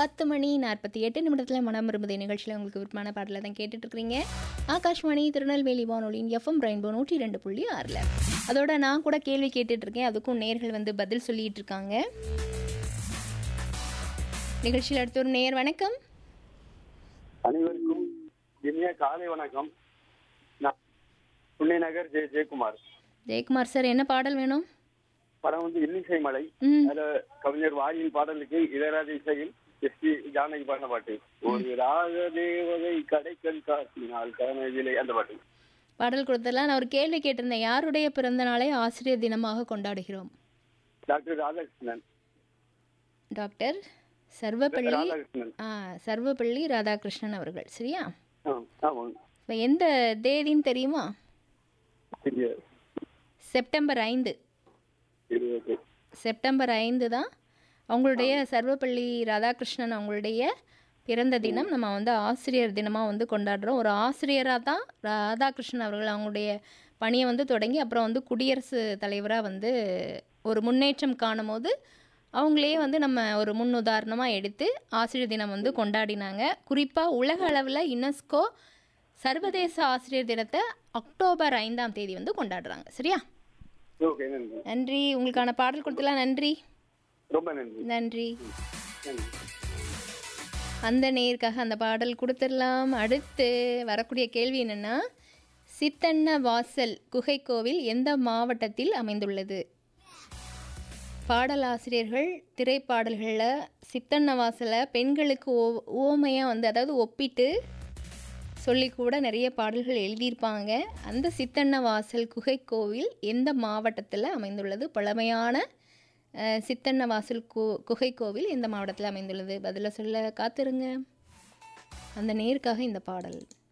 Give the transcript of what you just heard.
பத்து மணி நாற்பத்தி எட்டு நிமிடத்தில் மனம் விரும்புதை நிகழ்ச்சியில் உங்களுக்கு விருப்பமான பாடலை தான் கேட்டுட்டு இருக்கிறீங்க ஆகாஷ்வாணி திருநெல்வேலி வானொலியின் எஃப்எம் ரெயின்போ நூற்றி ரெண்டு புள்ளி ஆறில் அதோட நான் கூட கேள்வி கேட்டுட்டு இருக்கேன் அதுக்கும் நேர்கள் வந்து பதில் சொல்லிட்டு இருக்காங்க நிகழ்ச்சியில் அடுத்த ஒரு நேர் வணக்கம் அனைவருக்கும் இனிய காலை வணக்கம் நான் புள்ளி நகர் ஜெய ஜெயக்குமார் ஜெயக்குமார் சார் என்ன பாடல் வேணும் படம் வந்து இன்னிசை மலை ம் அதுல கவிஞர் வாரியின் பாடலுக்கு இளையராஜ இசையில் எஸ் பி ஜானகி பாடின பாட்டு ஒரு ராக தேவதை கடைக்கல் காட்டினால் கனவிலே அந்த பாட்டு பாடல் கொடுத்தலாம் நான் ஒரு கேள்வி கேட்டிருந்தேன் யாருடைய பிறந்த நாளை ஆசிரியர் தினமாக கொண்டாடுகிறோம் டாக்டர் ராதாகிருஷ்ணன் டாக்டர் சர்வப்பள்ளி ராதாகிருஷ்ணன் ஆ சர்வப்பள்ளி ராதாகிருஷ்ணன் அவர்கள் சரியா ஆ, ஆமாங்க இப்போ எந்த தேதின்னு தெரியுமா சரியா செப்டம்பர் ஐந்து சரி ஓகே செப்டம்பர் ஐந்து தான் அவங்களுடைய சர்வப்பள்ளி ராதாகிருஷ்ணன் அவங்களுடைய பிறந்த தினம் நம்ம வந்து ஆசிரியர் தினமாக வந்து கொண்டாடுறோம் ஒரு ஆசிரியராக தான் ராதாகிருஷ்ணன் அவர்கள் அவங்களுடைய பணியை வந்து தொடங்கி அப்புறம் வந்து குடியரசு தலைவராக வந்து ஒரு முன்னேற்றம் காணும் போது அவங்களே வந்து நம்ம ஒரு முன் உதாரணமாக எடுத்து ஆசிரியர் தினம் வந்து கொண்டாடினாங்க குறிப்பாக உலக அளவில் யுனெஸ்கோ சர்வதேச ஆசிரியர் தினத்தை அக்டோபர் ஐந்தாம் தேதி வந்து கொண்டாடுறாங்க சரியா ஓகே நன்றி நன்றி உங்களுக்கான பாடல் கொடுத்தலாம் நன்றி ரொம்ப நன்றி நன்றி நன்றி அந்த நேருக்காக அந்த பாடல் கொடுத்துடலாம் அடுத்து வரக்கூடிய கேள்வி என்னென்னா சித்தன்ன வாசல் குகை கோவில் எந்த மாவட்டத்தில் அமைந்துள்ளது பாடலாசிரியர்கள் திரைப்பாடல்களில் சித்தன்ன வாசலை பெண்களுக்கு ஓ ஓமையாக வந்து அதாவது ஒப்பிட்டு சொல்லி கூட நிறைய பாடல்கள் எழுதியிருப்பாங்க அந்த சித்தன்ன வாசல் குகை கோவில் எந்த மாவட்டத்தில் அமைந்துள்ளது பழமையான அஹ், சித்தன்ன வாசல் கு குகை கோவில் எந்த மாவட்டத்தில் அமைந்துள்ளது பதில சொல்ல காத்திருங்க அந்த நேருக்காக இந்த பாடல்